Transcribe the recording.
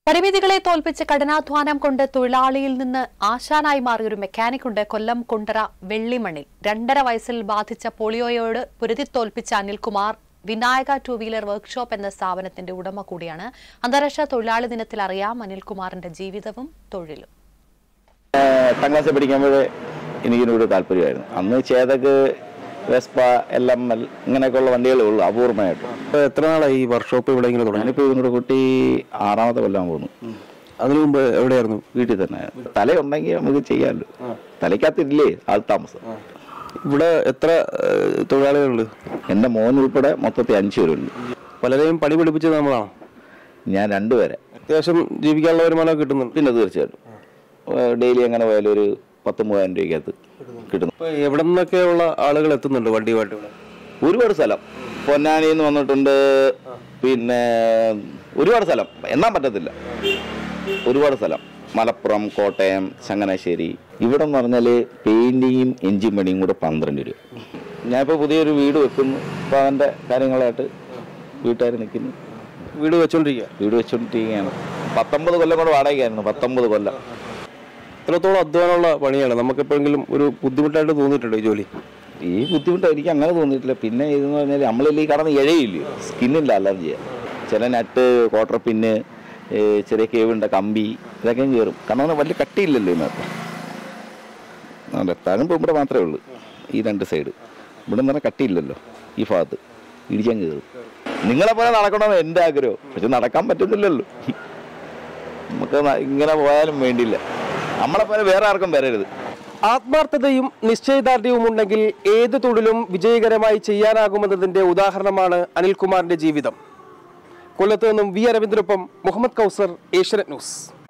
പരിമിതികളെ തോൽപ്പിച്ച് കഠിനാധ്വാനം കൊണ്ട് തൊഴിലാളിയിൽ നിന്ന് ആശാനായി മാറിയ ഒരു മെക്കാനിക് ഉണ്ട് കൊല്ലം കുണ്ടറ വെള്ളിമണ്ണിൽ രണ്ടര വയസ്സിൽ ബാധിച്ച പോളിയോയോട് പൊരുതി തോൽപ്പിച്ച Anilkumar Vinayaka two wheeler workshop എന്ന സ്ഥാപനത്തിന്റെ ഉടമ കൂടിയാണ് അന്താരാഷ്ട്ര തൊഴിലാളി ദിനത്തിൽ അറിയാം അനിൽകുമാറിന്റെ ജീവിതവും തൊഴിലും എട്ടാം ക്ലാസ്സിൽ പഠിക്കുമ്പോഴേ എനിക്കിനോട് താല്പര്യമായിരുന്നു അന്ന് Chetak Vespa L M L ഇങ്ങനെയൊക്കെയുള്ള വണ്ടികളേ ഉള്ളൂ അപൂർവമായിട്ട് ഇപ്പൊ എത്ര നാളായി ഈ വർക്ക്ഷോപ്പ് ഇവിടെ ഇങ്ങനെ തുടങ്ങി ഞാനിപ്പോൾ ഇതിനോട് കുട്ടി ആറാമത്തെ കൊല്ലാൻ പോകുന്നു അതിനു മുമ്പ് എവിടെയായിരുന്നു വീട്ടിൽ തന്നെ തലയുണ്ടെങ്കിൽ നമുക്ക് ചെയ്യാമല്ലോ തലയ്ക്കകത്തില്ലേ ആൾ താമസം ഇവിടെ എത്ര ഏഹ്, തൊഴിലാളികളുണ്ട് എൻ്റെ മോൻ ഉൾപ്പെടെ മൊത്തത്തിൽ അഞ്ച് പേരുണ്ട് പലരെയും പണി പഠിപ്പിച്ചത് നമ്മളാണ് ഞാൻ രണ്ടുപേരെ അത്യാവശ്യം ജീവിക്കാനുള്ള വരുമാനം കിട്ടുന്നുണ്ട് പിന്നെ തീർച്ചയായിട്ടും ഡെയിലി എങ്ങനെ പോയാലും ഒരു പത്ത് മൂവായിരം രൂപയ്ക്കകത്ത് കിട്ടുന്നു ഇപ്പൊ എവിടെ നിന്നൊക്കെയുള്ള ആളുകൾ എത്തുന്നുണ്ട് വണ്ടിയുമായിട്ട് ഇവിടെ ഒരുപാട് സ്ഥലം പൊന്നാനിയിൽ നിന്ന് വന്നിട്ടുണ്ട് പിന്നെ ഒരുപാട് സ്ഥലം എണ്ണാൻ പറ്റത്തില്ല ഒരുപാട് സ്ഥലം മലപ്പുറം കോട്ടയം ചങ്ങനാശ്ശേരി ഇവിടെ എന്ന് പറഞ്ഞാൽ പെയിൻറ്റിങ്ങും എഞ്ചിൻ പണിയും കൂടെ പന്ത്രണ്ട് രൂപ ഞാനിപ്പോൾ പുതിയൊരു വീട് വെക്കുന്നു അപ്പോൾ അതിൻ്റെ കാര്യങ്ങളായിട്ട് വീട്ടുകാർ നിൽക്കുന്നു വീട് വെച്ചോണ്ടിരിക്കുക വീട് വെച്ചുകൊണ്ടിരിക്കുകയാണ് പത്തൊമ്പത് കൊല്ലം കൂടെ വാടകയായിരുന്നു പത്തൊമ്പത് കൊല്ലം ഇത്രത്തോളം അധ്വാനമുള്ള പണിയാണ് നമുക്ക് എപ്പോഴെങ്കിലും ഒരു ബുദ്ധിമുട്ടായിട്ട് തോന്നിയിട്ടുണ്ടോ ഈ ജോലി ഈ ബുദ്ധിമുട്ട് എനിക്ക് അങ്ങനെ തോന്നിയിട്ടില്ല പിന്നെ ഇതെന്ന് പറഞ്ഞാൽ നമ്മളിൽ ഈ കടന്ന് ഇഴയില്ലയോ സ്കിന്നില്ല അലർജിയ ചില നട്ട് ക്വാർട്ടർ പിന്ന് ഏ, ചെറിയ കേവുണ്ട കമ്പി ഇതൊക്കെ കയറും കാരണം അങ്ങനെ വലിയ കട്ടിയില്ലല്ലോ ഇതിനകത്ത് അതെ തഴമ്പ് ഇവിടെ മാത്രമേ ഉള്ളൂ ഈ രണ്ട് സൈഡ് ഇവിടെ നിന്ന് പറഞ്ഞാൽ കട്ടിയില്ലല്ലോ ഈ ഭാഗത്ത് ഇടിക്കാൻ കയറും നിങ്ങളെ പോലെ നടക്കണമെന്ന് എൻ്റെ ആഗ്രഹം പക്ഷെ നടക്കാൻ പറ്റുന്നില്ലല്ലോ നമുക്ക് ന- ഇങ്ങനെ പോയാലും വേണ്ടിയില്ല നമ്മളെ പോലെ വേറെ ആർക്കും വരരുത് ആത്മാർത്ഥതയും നിശ്ചയദാർഢ്യവും ഉണ്ടെങ്കിൽ ഏത് തൊഴിലും വിജയകരമായി ചെയ്യാനാകുമെന്നതിന്റെ ഉദാഹരണമാണ് അനിൽകുമാറിന്റെ ജീവിതം കൊല്ലത്ത് നിന്നും വി അരവിന്ദനൊപ്പം മുഹമ്മദ് കൗസർ ഏഷ്യനെറ്റ് ന്യൂസ്